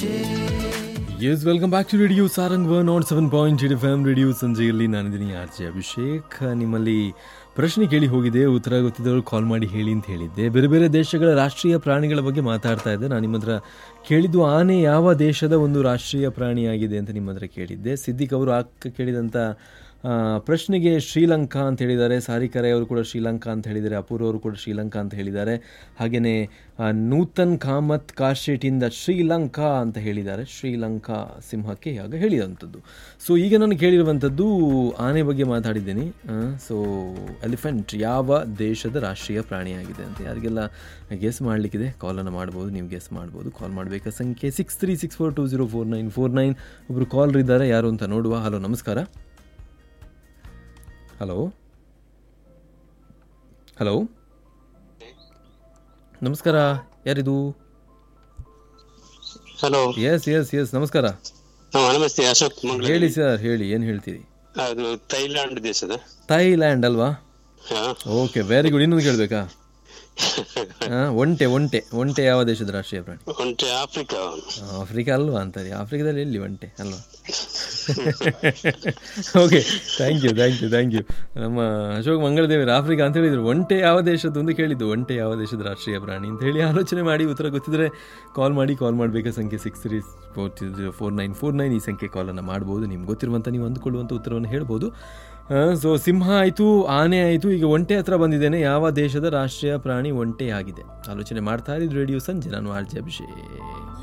S welcome back to radio Saarang one nought seven point eight F M radio ಸಂಜೆಯಲ್ಲಿ ನಾನಿದ್ದೀನಿ R J Abhishek ನಿಮ್ಮಲ್ಲಿ ಪ್ರಶ್ನೆ ಕೇಳಿ ಹೋಗಿದೆ ಉತ್ತರ ಗೊತ್ತಿದ್ದವರು ಕಾಲ್ ಮಾಡಿ ಹೇಳಿ ಅಂತ ಹೇಳಿದ್ದೆ ಬೇರೆ ಬೇರೆ ದೇಶಗಳ ರಾಷ್ಟ್ರೀಯ ಪ್ರಾಣಿಗಳ ಬಗ್ಗೆ ಮಾತಾಡ್ತಾ ಇದ್ದೆ ನಾನು ನಿಮ್ಮ ಹತ್ರ ಕೇಳಿದ್ದು ಆನೆ ಯಾವ ದೇಶದ ಒಂದು ರಾಷ್ಟ್ರೀಯ ಪ್ರಾಣಿಯಾಗಿದೆ ಅಂತ ನಿಮ್ಮ ಹತ್ರ ಕೇಳಿದ್ದೆ ಸಿದ್ದಿಕ್ ಅವರು ಅಕ್ಕ ಕೇಳಿದಂಥ ಆ, ಪ್ರಶ್ನೆಗೆ ಶ್ರೀಲಂಕಾ ಅಂತ ಹೇಳಿದ್ದಾರೆ ಸಾರಿಕರೆ ಅವರು ಕೂಡ ಶ್ರೀಲಂಕಾ ಅಂತ ಹೇಳಿದ್ದಾರೆ ಅಪೂರ್ವ ಅವರು ಕೂಡ ಶ್ರೀಲಂಕಾ ಅಂತ ಹೇಳಿದ್ದಾರೆ ಹಾಗೆಯೇ ಆ, ನೂತನ್ ಕಾಮತ್ ಕಾಶೆಟಿಂದ ಶ್ರೀಲಂಕಾ ಅಂತ ಹೇಳಿದ್ದಾರೆ ಶ್ರೀಲಂಕಾ ಸಿಂಹಕ್ಕೆ ಆಗ ಹೇಳಿದಂಥದ್ದು ಸೊ ಈಗ ನಾನು ಕೇಳಿರುವಂಥದ್ದು ಆನೆ ಬಗ್ಗೆ ಮಾತಾಡಿದ್ದೀನಿ ಸೊ ಎಲಿಫೆಂಟ್ ಯಾವ ದೇಶದ ರಾಷ್ಟ್ರೀಯ ಪ್ರಾಣಿಯಾಗಿದೆ ಅಂತ ಯಾರಿಗೆಲ್ಲ ಗೆಸ್ ಮಾಡಲಿಕ್ಕಿದೆ ಕಾಲನ್ನು ಮಾಡ್ಬೋದು ನೀವು ಗೆಸ್ ಮಾಡ್ಬೋದು ಕಾಲ್ ಮಾಡಬೇಕಾ ಸಂಖ್ಯೆ six three six four two zero four nine four nine ಒಬ್ಬರು ಕಾಲರ್ ಇದ್ದಾರೆ ಯಾರು ಅಂತ ನೋಡುವ ಹಲೋ ನಮಸ್ಕಾರ ಹಲೋ ಹಲೋ ನಮಸ್ಕಾರ ಯಾರಿದು ಹಲೋ ಎಸ್ ಎಸ್ ಎಸ್ ನಮಸ್ಕಾರ ನಮಸ್ತೆ ಅಶೋಕ್ ಮಂಗಳ ಹೇಳಿ ಸರ್ ಹೇಳಿ ಏನು ಹೇಳ್ತೀರಿ ಅದು ಥೈಲ್ಯಾಂಡ್ ದೇಶದ ಥೈಲ್ಯಾಂಡ್ ಅಲ್ವಾ ಹಾ. ಓಕೆ ವೆರಿ ಗುಡ್ ಇನ್ನೊಂದು ಕೇಳಬೇಕಾ ಹಾಂ ಒಂಟೆ ಒಂಟೆ ಒಂಟೆ ಯಾವ ದೇಶದ ರಾಷ್ಟ್ರೀಯ ಪ್ರಾಣಿ ಒಂಟೆ ಆಫ್ರಿಕಾ ಆಫ್ರಿಕಾ ಅಲ್ವಾ ಅಂತಾರೆ ಆಫ್ರಿಕಾದಲ್ಲಿ ಎಲ್ಲಿ ಒಂಟೆ ಅಲ್ವಾ okay thank you thank you thank you ನಮ್ಮ ಅಶೋಕ್ ಮಂಗಳದೇವರು ಆಫ್ರಿಕಾ ಅಂತ ಹೇಳಿದ್ರು ಒಂಟೆ ಯಾವ ದೇಶದ್ದು ಅಂತ ಕೇಳಿದ್ದು ಒಂಟೆ ಯಾವ ದೇಶದ ರಾಷ್ಟ್ರೀಯ ಪ್ರಾಣಿ ಅಂತ ಹೇಳಿ ಆಲೋಚನೆ ಮಾಡಿ ಉತ್ತರ ಗೊತ್ತಿದ್ರೆ ಕಾಲ್ ಮಾಡಿ ಕಾಲ್ ಮಾಡಬೇಕಾ ಸಂಖ್ಯೆ six three four four nine four nine ಈ ಸಂಖ್ಯೆ ಕಾಲನ್ನು ಮಾಡ್ಬೋದು ನಿಮ್ಗೆ ಗೊತ್ತಿರುವಂಥ ನೀವು ಅಂದುಕೊಳ್ಳುವಂಥ ಉತ್ತರವನ್ನು ಹೇಳ್ಬೋದು ಸೊ ಸಿಂಹ ಆಯಿತು ಆನೆ ಆಯಿತು ಈಗ ಒಂಟೆ ಹತ್ರ ಬಂದಿದ್ದೇನೆ ಯಾವ ದೇಶದ ರಾಷ್ಟ್ರೀಯ ಪ್ರಾಣಿ ಒಂಟೆ ಆಗಿದೆ ಆಲೋಚನೆ ಮಾಡ್ತಾ ಇದ್ದು ರೇಡಿಯೋ ಸಂಜೆ ನಾನು ಆರ್ ಜೆ ಅಭಿಷೇಕ್